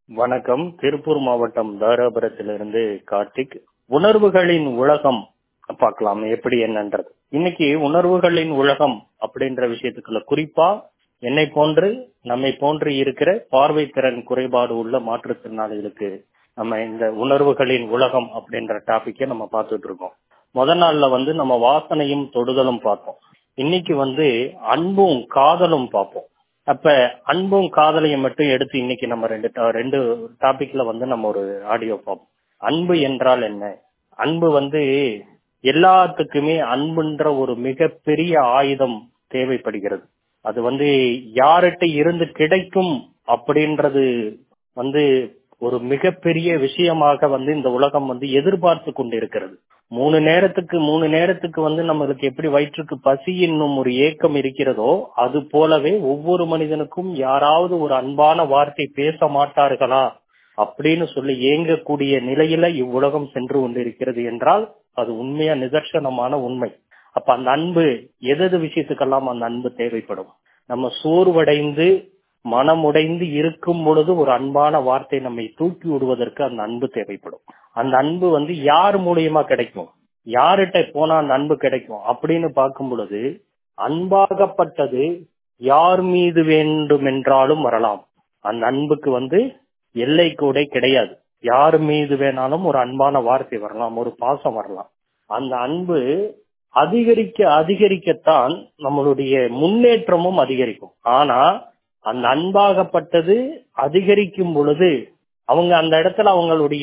வணக்கம் திருப்பூர் மாவட்டம் தாராபுரத்திலிருந்து கார்த்திக் உணர்வுகளின் உலகம் பார்க்கலாம் எப்படி என்னன்றது இன்னைக்கு உணர்வுகளின் உலகம் அப்படின்ற விஷயத்துக்குள்ள குறிப்பா என்னை போன்று நம்மை போன்று இருக்கிற பார்வை திறன் குறைபாடு உள்ள மாற்றுத்திறனாளிகளுக்கு நம்ம இந்த உணர்வுகளின் உலகம் அப்படின்ற டாபிக்கை நம்ம பார்த்துட்டு இருக்கோம் முத நாள்ல வந்து நம்ம வாசனையும் தொடுதலும் பார்த்தோம் இன்னைக்கு வந்து அன்பும் காதலும் பார்ப்போம் அப்ப அன்பும் காதலையும் மட்டும் எடுத்து இன்னைக்கு நம்ம ரெண்டு ரெண்டு டாபிக்ல வந்து நம்ம ஒரு ஆடியோ பார்ப்போம் அன்பு என்றால் என்ன அன்பு வந்து எல்லாத்துக்குமே அன்புன்ற ஒரு மிகப்பெரிய ஆயுதம் தேவைப்படுகிறது அது வந்து யார்கிட்ட இருந்து கிடைக்கும் அப்படின்றது வந்து ஒரு மிகப்பெரிய விஷயமாக வந்து இந்த உலகம் வந்து எதிர்பார்த்து கொண்டிருக்கிறது மூணு நேரத்துக்கு மூணு நேரத்துக்கு வந்து நம்மளுக்கு எப்படி வயிற்றுக்கு பசி என்னும் ஒரு ஏக்கம் இருக்கிறதோ அது போலவே ஒவ்வொரு மனிதனுக்கும் யாராவது ஒரு அன்பான வார்த்தை பேச மாட்டார்களா அப்படின்னு சொல்லி ஏங்கக்கூடிய நிலையில இவ்வுலகம் சென்று கொண்டிருக்கிறது என்றால் அது உண்மையா நிதர்சனமான உண்மை அப்ப அந்த அன்பு எதது விஷயத்துக்கெல்லாம் அந்த அன்பு தேவைப்படும் நம்ம சோர்வடைந்து மனமுடைந்து இருக்கும் பொழுது ஒரு அன்பான வார்த்தை நம்மை தூக்கி விடுவதற்கு அந்த அன்பு தேவைப்படும் அந்த அன்பு வந்து யார் மூலியமா கிடைக்கும் யார்கிட்ட போனா அந்த அன்பு கிடைக்கும் அப்படின்னு பார்க்கும் பொழுது அன்பாகப்பட்டது யார் மீது வேண்டுமென்றாலும் வரலாம் அந்த அன்புக்கு வந்து எல்லை கூட கிடையாது யார் மீது வேணாலும் ஒரு அன்பான வார்த்தை வரலாம் ஒரு பாசம் வரலாம் அந்த அன்பு அதிகரிக்க அதிகரிக்கத்தான் நம்மளுடைய முன்னேற்றமும் அதிகரிக்கும் ஆனா அந்த அன்பாகப்பட்டது அதிகரிக்கும் பொழுது அவங்க அந்த இடத்துல அவங்களுடைய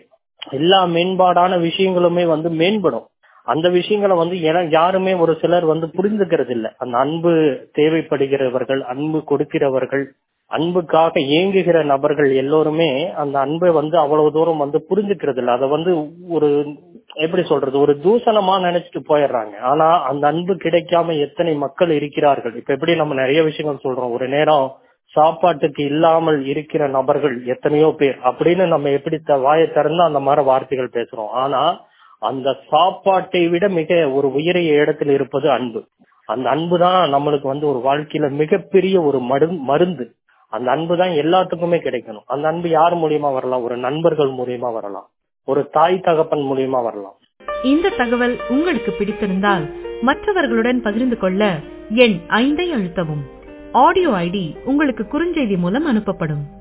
எல்லா மேம்பாடான விஷயங்களுமே வந்து மேம்படும் அந்த விஷயங்களை வந்து யாருமே ஒரு சிலர் வந்து புரிந்துக்கிறது இல்லை அந்த அன்பு தேவைப்படுகிறவர்கள் அன்பு கொடுக்கிறவர்கள் அன்புக்காக இயங்குகிற நபர்கள் எல்லோருமே அந்த அன்பை வந்து அவ்வளவு தூரம் வந்து புரிஞ்சுக்கிறது இல்லை அதை வந்து ஒரு எப்படி சொல்றது ஒரு தூசணமா நினைச்சிட்டு போயிடுறாங்க ஆனா அந்த அன்பு கிடைக்காம எத்தனை மக்கள் இருக்கிறார்கள் இப்ப எப்படி நம்ம நிறைய விஷயங்கள் சொல்றோம் ஒரு நேரம் சாப்பாட்டுக்கு இல்லாமல் இருக்கிற நபர்கள் எத்தனையோ பேர் அப்படின்னு நம்ம எப்படி வாயை திறந்து அந்த மாதிரி வார்த்தைகள் பேசுறோம் ஆனா அந்த சாப்பாட்டை விட மிக ஒரு உயரிய இடத்தில் இருப்பது அன்பு அந்த அன்பு தான் நம்மளுக்கு வந்து ஒரு வாழ்க்கையில மிகப்பெரிய ஒரு மருந்து அந்த அன்பு தான் எல்லாத்துக்குமே கிடைக்கணும் அந்த அன்பு யார் மூலியமா வரலாம் ஒரு நண்பர்கள் மூலியமா வரலாம் ஒரு தாய் தகப்பன் மூலியமா வரலாம் இந்த தகவல் உங்களுக்கு பிடித்திருந்தால் மற்றவர்களுடன் பகிர்ந்து கொள்ள எண் ஐந்தை அழுத்தவும் ஆடியோ ஐடி உங்களுக்கு குறுஞ்செய்தி மூலம் அனுப்பப்படும்